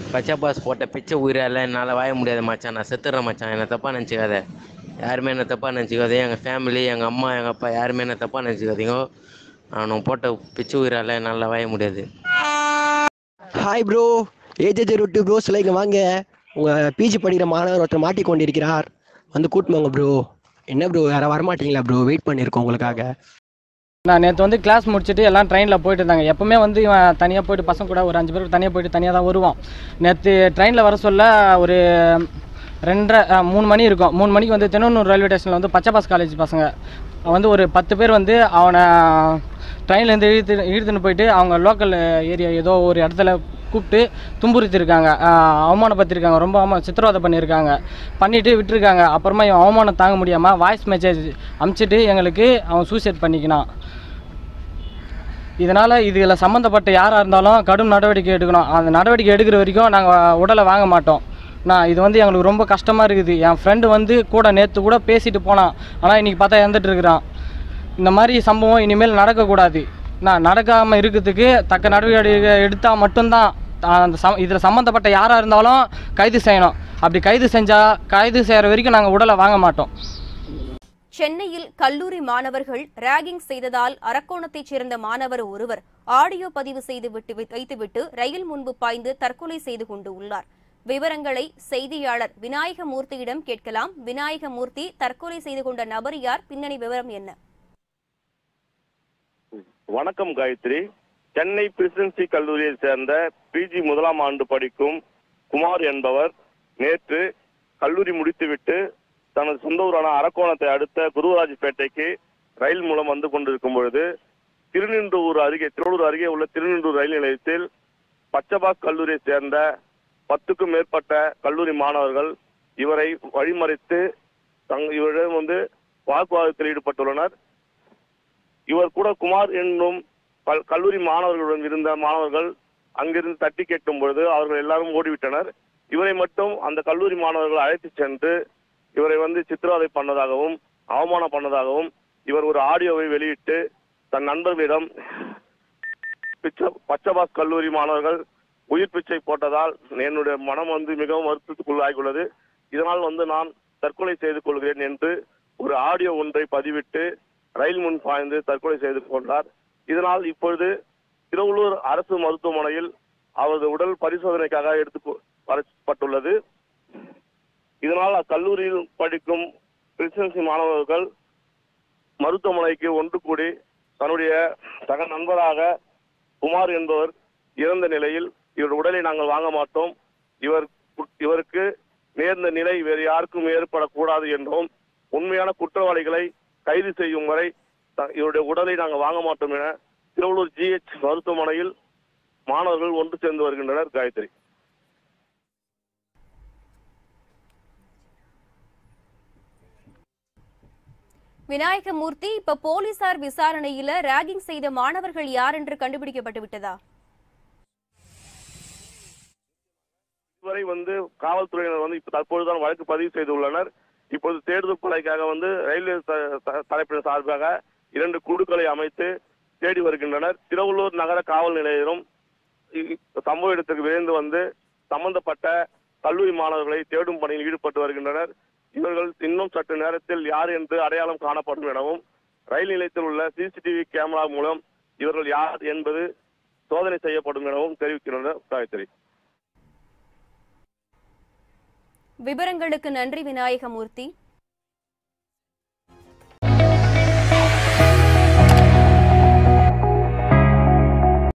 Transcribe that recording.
பச்சை பாஸ் போட்ட பிச்சை உயிரால என்னால் வாய முடியாது மச்சான் நான் செத்துறேன் மச்சான் என்னை தப்பாக நினச்சிக்காத யாருமே என்ன தப்பாக நினச்சிக்காத எங்கள் ஃபேமிலி எங்கள் அம்மா எங்கள் அப்பா யாருமே என்ன தப்பாக நினச்சிக்காதீங்க நான் போட்ட பிச்சை உயிரால என்னால் வாய முடியாது ஹாய் ப்ரோ ஏஜே ரொட்டு ப்ரோ சிலைங்க வாங்க உங்கள் பிஜி படிக்கிற மாணவர் ஒருத்தர் மாட்டிக்கொண்டிருக்கிறார் வந்து கூட்டிட்டு வாங்க ப்ரோ என்ன ப்ரோ யாரும் வரமாட்டீங்களா ப்ரோ வெயிட் பண்ணியிருக்கோம் உங்களுக்காக நான் நேற்று வந்து கிளாஸ் முடிச்சுட்டு எல்லாம் ட்ரெயினில் போயிட்டு இருந்தாங்க எப்பவுமே வந்து இவன் தனியாக போயிட்டு பசங்க கூட ஒரு அஞ்சு பேர் தனியாக போயிட்டு தனியாக தான் வருவான் நேற்று ட்ரெயினில் வர சொல்ல ஒரு ரெண்டரை அஹ், மூணு மணி இருக்கும் மூணு மணிக்கு வந்து திருநூர் ரயில்வே ஸ்டேஷனில் வந்து பச்சை பாஸ் காலேஜ் பசங்க வந்து ஒரு பத்து பேர் வந்து அவனை ட்ரெயின்லேருந்து இழுத்து இழுத்துன்னு போயிட்டு அவங்க லோக்கல் ஏரியா ஏதோ ஒரு இடத்துல கூப்பிட்டு துன்புறுத்திருக்காங்க அஹ், அவமானப்படுத்திருக்காங்க ரொம்ப அவமா சித்திரவதை பண்ணியிருக்காங்க பண்ணிவிட்டு விட்டுருக்காங்க அப்புறமா இவன் அவமானம் தாங்க முடியாமல் வாய்ஸ் மெசேஜ் அமுச்சிட்டு எங்களுக்கு அவன் சூசைட் பண்ணிக்கினான் இதனால் இதில் சம்மந்தப்பட்ட யாராக இருந்தாலும் கடும் நடவடிக்கை எடுக்கணும் அந்த நடவடிக்கை எடுக்கிற வரைக்கும் நாங்கள் உடலை வாங்க மாட்டோம் நான் இது வந்து எங்களுக்கு ரொம்ப கஷ்டமாக இருக்குது என் ஃப்ரெண்டு வந்து கூட நேற்று கூட பேசிட்டு போனான் ஆனால் இன்றைக்கி பார்த்தா இறந்துட்டு இருக்கிறான் இந்த மாதிரி சம்பவம் இனிமேல் நடக்கக்கூடாது நான் நடக்காமல் இருக்கிறதுக்கு தக்க நடவடிக்கை எடுத்தால் மட்டும்தான் அந்த சம் இதில் சம்மந்தப்பட்ட யாராக இருந்தாலும் கைது செய்யணும் அப்படி கைது செஞ்சால் கைது செய்கிற வரைக்கும் நாங்கள் உடலை வாங்க மாட்டோம் சென்னையில் கல்லூரி மாணவர்கள் ராகிங் செய்ததால் அரக்கோணத்தைச் சேர்ந்த மாணவர் ஒருவர் ஆடியோ பதிவு செய்து விட்டு வைத்துவிட்டு ரயில் முன்பு பாய்ந்து தற்கொலை செய்து கொண்டு உள்ளார் விவரங்களை செய்தியாளர் விநாயகமூர்த்தியிடம் கேட்கலாம் விநாயகமூர்த்தி தற்கொலை செய்து கொண்ட நபர் யார் பின்னணி விவரம் என்ன வணக்கம் காயத்ரி சென்னை பிரசிடென்சி கல்லூரியை சேர்ந்த பிஜி முதலாம் ஆண்டு படிக்கும் குமார் என்பவர் நேற்று கல்லூரி முடித்துவிட்டு தனது சொந்த ஊரான அரக்கோணத்தை அடுத்த குருவராஜ்பேட்டைக்கு ரயில் மூலம் வந்து கொண்டிருக்கும் பொழுது திருநின்றூர் அருகே திருவள்ளூர் அருகே உள்ள திருநின்றூர் ரயில் நிலையத்தில் பச்சபாஸ் கல்லூரியை சேர்ந்த பத்துக்கும் மேற்பட்ட கல்லூரி மாணவர்கள் இவரை வழிமறைத்து தங் இவரிடம் வந்து வாக்குவாதத்தில் ஈடுபட்டுள்ளனர் இவர் கூட குமார் என்னும் பல்- கல்லூரி மாணவர்களுடன் இருந்த மாணவர்கள் அங்கிருந்து தட்டி கேட்கும் பொழுது அவர்கள் எல்லாரும் ஓடிவிட்டனர் இவரை மட்டும் அந்த கல்லூரி மாணவர்கள் அழைத்து சென்று இவரை வந்து சித்திரவதை பண்ணதாகவும் அவமானம் பண்ணதாகவும் இவர் ஒரு ஆடியோவை வெளியிட்டு தன் நண்பர்களிடம் பிச்ச பச்சபாஸ் கல்லூரி மாணவர்கள் உயிர் பிச்சை போட்டதால் என்னுடைய மனம் வந்து மிகவும் வருத்தத்துக்குள்ளாகியுள்ளது இதனால் வந்து நான் தற்கொலை செய்து கொள்கிறேன் என்று ஒரு ஆடியோ ஒன்றை பதிவிட்டு ரயில் முன் பாய்ந்து தற்கொலை செய்து கொண்டார் இதனால் இப்பொழுது திருவள்ளூர் அரசு மருத்துவமனையில் அவரது உடல் பரிசோதனைக்காக எடுத்து கொ- வரப்பட்டுள்ளது இதனால் அக்கல்லூரியில் படிக்கும் பிரசிடென்சி மாணவர்கள் மருத்துவமனைக்கு ஒன்று கூடி தன்னுடைய சக நண்பராக குமார் என்பவர் இறந்த நிலையில் இவர் உடலை நாங்கள் வாங்க மாட்டோம் இவர் கு- இவருக்கு நேர்ந்த நிலை வேறு யாருக்கும் ஏற்படக்கூடாது என்றும் உண்மையான குற்றவாளிகளை கைது செய்யும் வரை த- இவருடைய உடலை நாங்கள் வாங்க மாட்டோம் என திருவள்ளூர் ஜிஹெச் மருத்துவமனையில் மாணவர்கள் ஒன்று சேர்ந்து வருகின்றனர் காயத்ரி விநாயகமூர்த்தி இப்ப போலீசார் விசாரணையில ராகிங் செய்த மாணவர்கள் யார் என்று கண்டுபிடிக்கப்பட்டு விட்டதா இதுவரை வந்து காவல்துறையினர் வந்து இப்ப தற்பொழுதுதான் வழக்கு பதிவு செய்துள்ளனர் இப்போது தேடுதல் கொலைக்காக வந்து ரயில்வே த- த- தரப்பினர் சார்பாக இரண்டு குழுக்களை அமைத்து தேடி வருகின்றனர் திருவள்ளூர் நகர காவல் நிலையரும் இ- சம்பவ இடத்துக்கு விரைந்து வந்து சம்பந்தப்பட்ட கல்லூரி மாணவர்களை தேடும் பணியில் ஈடுபட்டு வருகின்றனர் இவர்கள் இன்னும் சற்று நேரத்தில் யார் என்று அடையாளம் காணப்படும் எனவும் ரயில் நிலையத்தில் உள்ள சிசிடிவி கேமரா மூலம் இவர்கள் யார் என்பது சோதனை செய்யப்படும் எனவும் தெரிவிக்கின்றனர் காயத்ரி விவரங்களுக்கு நன்றி விநாயகமூர்த்தி